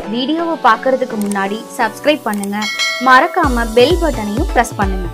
வீடியோவை பார்க்கறதுக்கு முன்னாடி சப்ஸ்கிரைப் பண்ணுங்க மறக்காம பெல் பட்டனையும் பிரஸ் பண்ணுங்க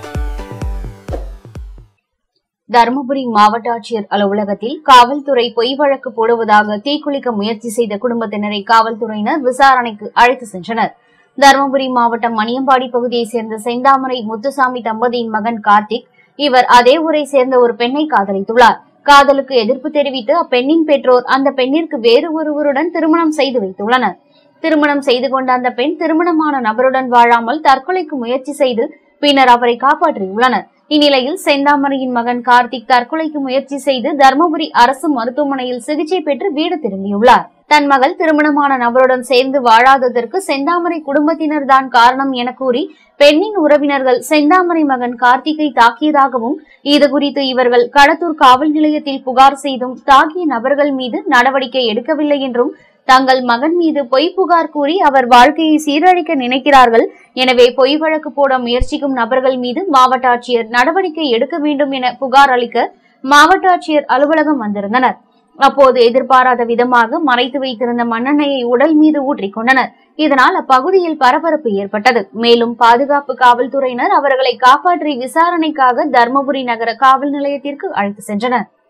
தருமபுரி மாவட்ட ஆட்சியர் அலுவலகத்தில் காவல்துறை பொய் வழக்கு போடுவதாக தீக்குளிக்க முயற்சி செய்த குடும்பத்தினரை காவல்துறையினர் விசாரணைக்கு அழைத்து சென்றனர் தருமபுரி மாவட்டம் மணியம்பாடி பகுதியைச் சேர்ந்த செந்தாமரை முத்துசாமி தம்பதியின் மகன் கார்த்திக் இவர் அதே ஊரை சேர்ந்த ஒரு பெண்ணை காதலித்துள்ளார் காதலுக்கு எதிர்ப்பு தெரிவித்து அப்பெண்ணின் பெற்றோர் அந்த பெண்ணிற்கு வேறு ஒருவருடன் திருமணம் செய்து வைத்துள்ளனர் திருமணம் செய்து கொண்ட அந்த பெண் திருமணமான நபருடன் வாழாமல் தற்கொலைக்கு முயற்சி செய்து பின்னர் அவரை காப்பாற்றியுள்ளனர் இந்நிலையில் செந்தாமரையின் மகன் கார்த்திக் தற்கொலைக்கு முயற்சி செய்து தர்மபுரி அரசு மருத்துவமனையில் சிகிச்சை பெற்று வீடு திரும்பியுள்ளார் தன் மகள் திருமணமான நபருடன் சேர்ந்து வாழாததற்கு செந்தாமரை குடும்பத்தினர் தான் காரணம் என கூறி பெண்ணின் உறவினர்கள் செந்தாமரை மகன் கார்த்திகை தாக்கியதாகவும் இது குறித்து இவர்கள் கடத்தூர் காவல் நிலையத்தில் புகார் செய்தும் தாக்கிய நபர்கள் மீது நடவடிக்கை எடுக்கவில்லை என்றும் தங்கள் மகன் மீது பொய் புகார் கூறி அவர் வாழ்க்கையை சீரழிக்க நினைக்கிறார்கள் எனவே பொய் வழக்கு போட முயற்சிக்கும் நபர்கள் மீது மாவட்ட ஆட்சியர் நடவடிக்கை எடுக்க வேண்டும் என புகார் அளிக்க மாவட்ட ஆட்சியர் அலுவலகம் வந்திருந்தனர் அப்போது எதிர்பாராத விதமாக மறைத்து வைத்திருந்த மண்ணெண்ணெயை உடல் மீது ஊற்றிக் கொண்டனர் இதனால் அப்பகுதியில் பரபரப்பு ஏற்பட்டது மேலும் பாதுகாப்பு காவல்துறையினர் அவர்களை காப்பாற்றி விசாரணைக்காக தர்மபுரி நகர காவல் நிலையத்திற்கு அழைத்து சென்றனர்